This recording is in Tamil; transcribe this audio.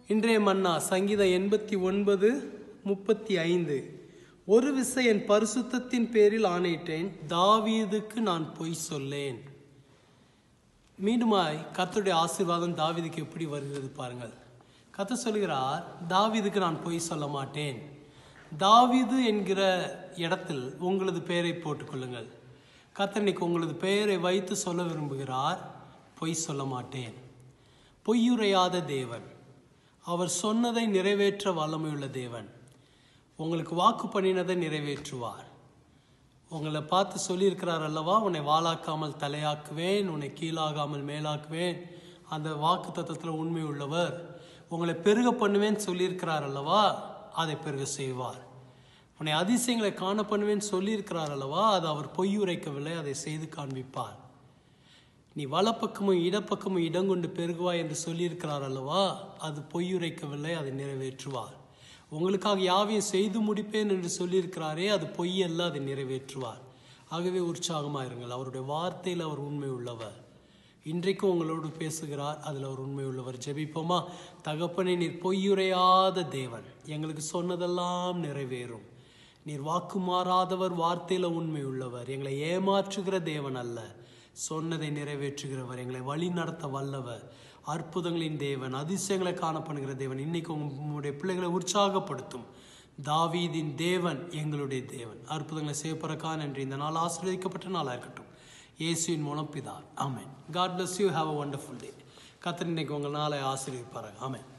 இன்றைய மன்னா சங்கீதம் எண்பத்தி ஒன்பது முப்பத்தி ஐந்து ஒரு விசை என் பரிசுத்தத்தின் பேரில் ஆணையிட்டேன் தாவீதுக்கு நான் பொய் சொல்லேன் மீண்டுமாய் கர்த்தருடைய ஆசீர்வாதம் தாவீதுக்கு எப்படி வருகிறது பாருங்கள் கர்த்தர் சொல்கிறார் தாவீதுக்கு நான் பொய் சொல்ல மாட்டேன் தாவீது என்கிற இடத்தில் உங்களது பெயரை போட்டுக்கொள்ளுங்கள் கர்த்தர் இன்னைக்கு உங்களது பெயரை வைத்து சொல்ல விரும்புகிறார் பொய் சொல்ல மாட்டேன் பொய்யுரையாத தேவன் அவர் சொன்னதை நிறைவேற்ற வல்லமையுள்ள தேவன் உங்களுக்கு வாக்கு பண்ணினதை நிறைவேற்றுவார் உங்களை பார்த்து சொல்லியிருக்கிறார் அல்லவா உன்னை வாளாக்காமல் தலையாக்குவேன் உன்னை கீழாகாமல் மேலாக்குவேன் அந்த வாக்கு தத்துவத்தில் உண்மை உள்ளவர் உங்களை பெருக பண்ணுவேன் சொல்லியிருக்கிறார் அல்லவா அதை பெருக செய்வார் உன்னை அதிசயங்களை காண பண்ணுவேன் சொல்லியிருக்கிறார் அல்லவா அது அவர் பொய் உரைக்கவில்லை அதை செய்து காண்பிப்பார் நீ வலப்பக்கமும் இடப்பக்கமும் இடங்கொண்டு பெருகுவாய் என்று சொல்லியிருக்கிறார் அல்லவா அது பொய்யுரைக்கவில்லை அதை நிறைவேற்றுவார் உங்களுக்காக யாவையும் செய்து முடிப்பேன் என்று சொல்லியிருக்கிறாரே அது பொய் அல்ல அதை நிறைவேற்றுவார் ஆகவே உற்சாகமாக இருங்கள் அவருடைய வார்த்தையில் அவர் உண்மை உள்ளவர் இன்றைக்கும் உங்களோடு பேசுகிறார் அதில் அவர் உண்மை உள்ளவர் ஜெபிப்போமா தகப்பனே நீர் பொய்யுரையாத தேவன் எங்களுக்கு சொன்னதெல்லாம் நிறைவேறும் நீர் வாக்கு மாறாதவர் வார்த்தையில் உண்மை உள்ளவர் எங்களை ஏமாற்றுகிற தேவன் அல்ல சொன்னதை நிறைவேற்றுகிறவர் எங்களை வழி நடத்த வல்லவர் அற்புதங்களின் தேவன் அதிசயங்களை காணப்படுகிற தேவன் இன்னைக்கு உங்களுடைய பிள்ளைகளை உற்சாகப்படுத்தும் தாவீதின் தேவன் எங்களுடைய தேவன் அற்புதங்களை செய்யப்படுறக்கா நன்றி இந்த நாள் ஆசீர்வதிக்கப்பட்ட நாளாக இருக்கட்டும் இயேசுவின் மூலம் பிதா ஆமென் God bless you have a wonderful day Qatar இன்னைக்கு உங்கள் நாளை ஆசீர்வதிப்பாரு ஆமென்